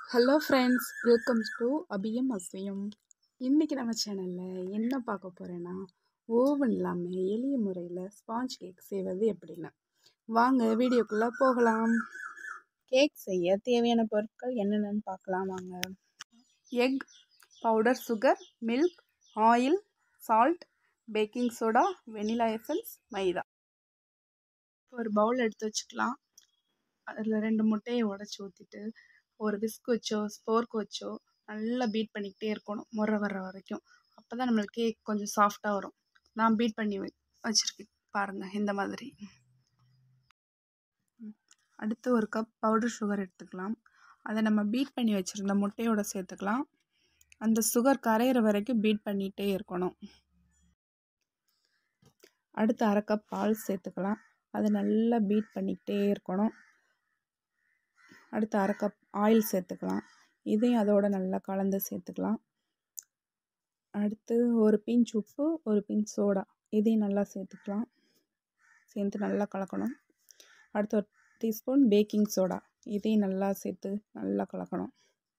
hello friends welcome to அபியம் அஸ்வியம் இன்றைக்கி நம்ம சேனலில் என்ன பார்க்க போகிறேன்னா ஓவன் இல்லாமல் எளிய முறையில் ஸ்பாஞ்ச் கேக் செய்வது எப்படின்னு வாங்க வீடியோக்குள்ளே போகலாம் கேக் செய்ய தேவையான பொருட்கள் என்னென்னு பார்க்கலாம் வாங்க egg powder sugar milk oil salt baking soda vanilla essence maida ஒரு பவுல் எடுத்து வச்சுக்கலாம் அதில் ரெண்டு முட்டையை உடச்சி ஊற்றிட்டு ஒரு விஸ்க் வச்சோ ஸ்போர்க் வச்சோ நல்லா பீட் பண்ணிக்கிட்டே இருக்கணும் முறை வர்ற வரைக்கும் அப்போ தான் நம்மளுக்கு கேக் கொஞ்சம் சாஃப்டாக வரும் நான் பீட் பண்ணி வை வச்சுருக்கேன் பாருங்கள் இந்த மாதிரி அடுத்து ஒரு கப் பவுடர் சுகர் எடுத்துக்கலாம் அதை நம்ம பீட் பண்ணி வச்சுருந்த முட்டையோட சேர்த்துக்கலாம் அந்த சுகர் கரையிற வரைக்கும் பீட் பண்ணிகிட்டே இருக்கணும் அடுத்து அரை கப் பால் சேர்த்துக்கலாம் அதை நல்லா பீட் பண்ணிக்கிட்டே இருக்கணும் அடுத்து அரை கப் ஆயில் சேர்த்துக்கலாம் இதையும் அதோட நல்லா கலந்து சேர்த்துக்கலாம் அடுத்து ஒரு பிஞ்ச் உப்பு ஒரு பிஞ்ச் சோடா இதையும் நல்லா சேர்த்துக்கலாம் சேர்த்து நல்லா கலக்கணும் அடுத்து ஒரு டீஸ்பூன் பேக்கிங் சோடா இதையும் நல்லா சேர்த்து நல்லா கலக்கணும்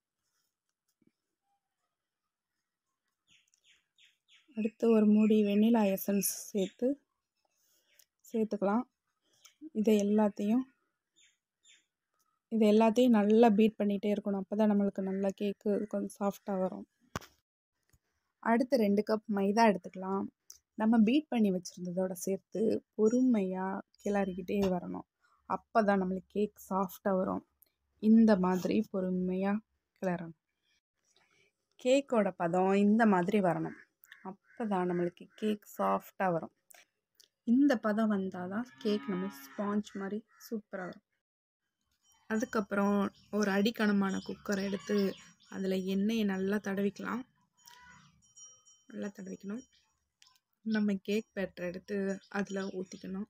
அடுத்து ஒரு மூடி வெண்ணிலா எசன்ஸ் சேர்த்து சேர்த்துக்கலாம் இதை எல்லாத்தையும் இது எல்லாத்தையும் நல்லா பீட் பண்ணிகிட்டே இருக்கணும் அப்போ தான் நம்மளுக்கு நல்லா கேக்கு கொஞ்சம் சாஃப்டாக வரும் அடுத்து ரெண்டு கப் மைதா எடுத்துக்கலாம் நம்ம பீட் பண்ணி வச்சுருந்ததோட சேர்த்து பொறுமையாக கிளறிக்கிட்டே வரணும் அப்போ தான் நம்மளுக்கு கேக் சாஃப்டாக வரும் இந்த மாதிரி பொறுமையாக கிளறணும் கேக்கோட பதம் இந்த மாதிரி வரணும் அப்போ தான் நம்மளுக்கு கேக் சாஃப்டாக வரும் இந்த பதம் வந்தால் தான் கேக் நம்ம ஸ்பாஞ்ச் மாதிரி சூப்பராக வரும் அதுக்கப்புறம் ஒரு அடிக்கணமான குக்கரை எடுத்து அதில் எண்ணெயை நல்லா தடவிக்கலாம் நல்லா தடவிக்கணும் நம்ம கேக் பேட்டர் எடுத்து அதில் ஊற்றிக்கணும்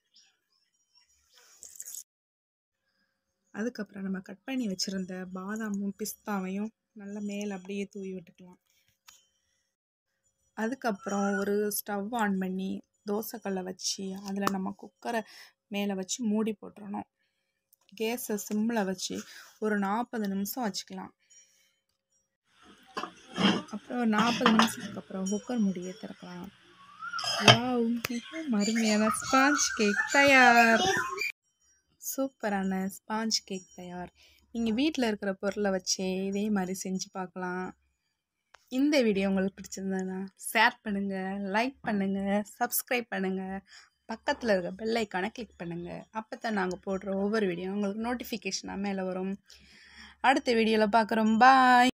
அதுக்கப்புறம் நம்ம கட் பண்ணி வச்சுருந்த பாதாமும் பிஸ்தாவையும் நல்லா மேலே அப்படியே தூவி விட்டுக்கலாம் அதுக்கப்புறம் ஒரு ஸ்டவ் ஆன் பண்ணி தோசைக்கல்லை வச்சு அதில் நம்ம குக்கரை மேலே வச்சு மூடி போட்டுறணும் கேஸை சிம்மில் வச்சு ஒரு நாற்பது நிமிஷம் வச்சுக்கலாம் அப்புறம் நாற்பது நிமிஷத்துக்கு அப்புறம் குக்கர் மூடியை திறக்கலாம் வாவ் மிகவும் அருமையான ஸ்பாஞ்ச் கேக் தயார் சூப்பரான ஸ்பாஞ்ச் கேக் தயார் நீங்கள் வீட்டில் இருக்கிற பொருளை வச்சே இதே மாதிரி செஞ்சு பார்க்கலாம் இந்த வீடியோ உங்களுக்கு பிடிச்சிருந்ததுன்னா ஷேர் பண்ணுங்கள் லைக் பண்ணுங்கள் சப்ஸ்கிரைப் பண்ணுங்கள் பக்கத்தில் இருக்க பெல் ஐக்கானை கிளிக் பண்ணுங்கள் அப்போ தான் நாங்கள் போடுற ஒவ்வொரு வீடியோ உங்களுக்கு நோட்டிஃபிகேஷனாக மேலே வரும் அடுத்த வீடியோவில் பார்க்குறோம் பாய்